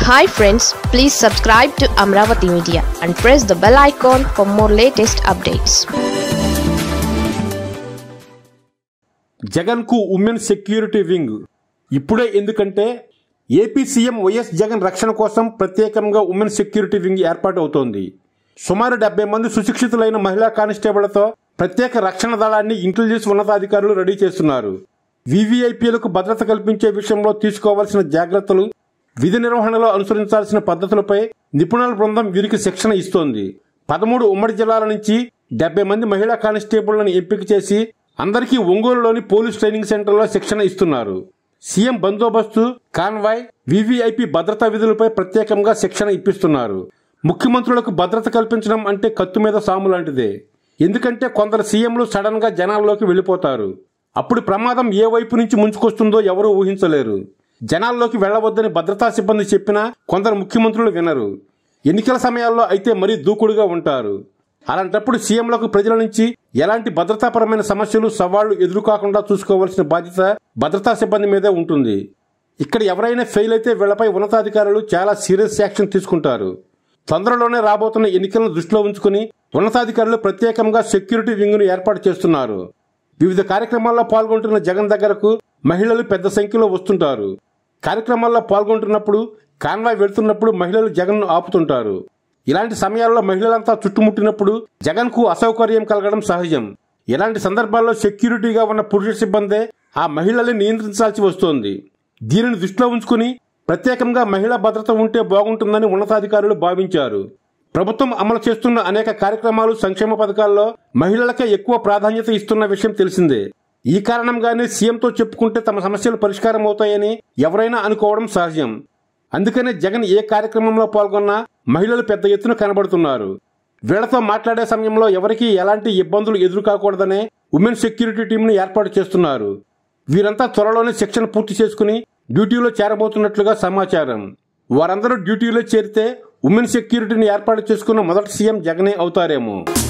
hi friends please subscribe to Amaravati media and press the bell icon for more latest updates Jagan కు women security wing ఇప్పుడే ఎందుకంటే AP CM YS Jagan రక్షణ కోసం ప్రత్యేకంగా women security wing ఏర్పాటు అవుతోంది సుమారు డెబ్బై మంది సుశిక్షితులైన మహిళా కానిస్టేబుళ్లతో ప్రత్యేక రక్షణ దళాన్ని ఇంటెలిజెన్స్ ఉన్నతాధికారులు రెడీ చేస్తున్నారు వివిఐపీలకు భద్రత కల్పించే విషయంలో తీసుకోవాల్సిన జాగ్రత్తలు విధి నిర్వహణలో అనుసరించాల్సిన పద్ధతులపై నిపుణుల బృందం వీరికి శిక్షణ ఇస్తోంది పదమూడు ఉమ్మడి జిల్లాల నుంచి డెబ్బై మంది మహిళా కానిస్టేబుళ్లను ఎంపిక చేసి అందరికీ ఒంగోలులోని పోలీస్ ట్రైనింగ్ సెంటర్లో శిక్షణ ఇస్తున్నారు సీఎం బందోబస్తు కాన్వాయ్ వివిఐపి భద్రతా విధులపై ప్రత్యేకంగా శిక్షణ ఇప్పిస్తున్నారు ముఖ్యమంత్రులకు భద్రత కల్పించడం అంటే కత్తు మీద సాము లాంటిదే ఎందుకంటే కొందరు సీఎంలు సడన్ గా జనాల్లోకి వెళ్ళిపోతారు అప్పుడు ప్రమాదం ఏ వైపు నుంచి ముంచుకొస్తుందో ఎవరూ ఊహించలేరు జనాల్లోకి వెళ్లవద్దని భద్రతా సిబ్బంది చెప్పినా కొందరు ముఖ్యమంత్రులు వినరు ఎన్నికల సమయాల్లో అయితే మరీ దూకుడుగా ఉంటారు అలాంటప్పుడు సీఎంలకు ప్రజల నుంచి ఎలాంటి భద్రతాపరమైన సమస్యలు సవాళ్లు ఎదురుకాకుండా చూసుకోవాల్సిన బాధ్యత భద్రతా సిబ్బంది మీదే ఉంటుంది ఇక్కడ ఎవరైనా ఫెయిల్ అయితే వీళ్లపై ఉన్నతాధికారులు చాలా సీరియస్ యాక్షన్ తీసుకుంటారు తొందరలోనే రాబోతున్న ఎన్నికలను దృష్టిలో ఉంచుకుని ఉన్నతాధికారులు ప్రత్యేకంగా సెక్యూరిటీ వింగ్ను ఏర్పాటు చేస్తున్నారు వివిధ కార్యక్రమాల్లో పాల్గొంటున్న జగన్ దగ్గరకు మహిళలు పెద్ద సంఖ్యలో వస్తుంటారు కార్యక్రమాల్లో పాల్గొంటున్నప్పుడు కాన్వాయ్ వెళ్తున్నప్పుడు మహిళలు జగన్ను ఆపుతుంటారు ఇలాంటి సమయాల్లో మహిళలంతా చుట్టుముట్టినప్పుడు జగన్ కు అసౌకర్యం కలగడం సహజం ఇలాంటి సందర్భాల్లో సెక్యూరిటీగా ఉన్న పురుష సిబ్బందే ఆ మహిళల్ని నియంత్రించాల్సి వస్తోంది దీనిని దృష్టిలో ఉంచుకుని ప్రత్యేకంగా మహిళా భద్రత ఉంటే బాగుంటుందని ఉన్నతాధికారులు భావించారు ప్రభుత్వం అమలు చేస్తున్న అనేక కార్యక్రమాలు సంక్షేమ పథకాల్లో మహిళలకే ఎక్కువ ప్రాధాన్యత ఇస్తున్న విషయం తెలిసిందే ఈ కారణంగానే సీఎంతో చెప్పుకుంటే తమ సమస్యలు పరిష్కారం అవుతాయని ఎవరైనా అనుకోవడం సహజం అందుకనే జగన్ ఏ కార్యక్రమంలో పాల్గొన్నా మహిళలు పెద్ద ఎత్తున కనబడుతున్నారు వీళ్లతో మాట్లాడే సమయంలో ఎవరికీ ఎలాంటి ఇబ్బందులు ఎదురుకాకూడదనే ఉమెన్ సెక్యూరిటీ టీంను ఏర్పాటు చేస్తున్నారు వీరంతా త్వరలోనే శిక్షణ పూర్తి చేసుకుని డ్యూటీలో చేరబోతున్నట్లుగా సమాచారం వారందరూ డ్యూటీలో చేరితే ఉమెన్ సెక్యూరిటీని ఏర్పాటు చేసుకున్న మొదటి సీఎం జగనే అవుతారేమో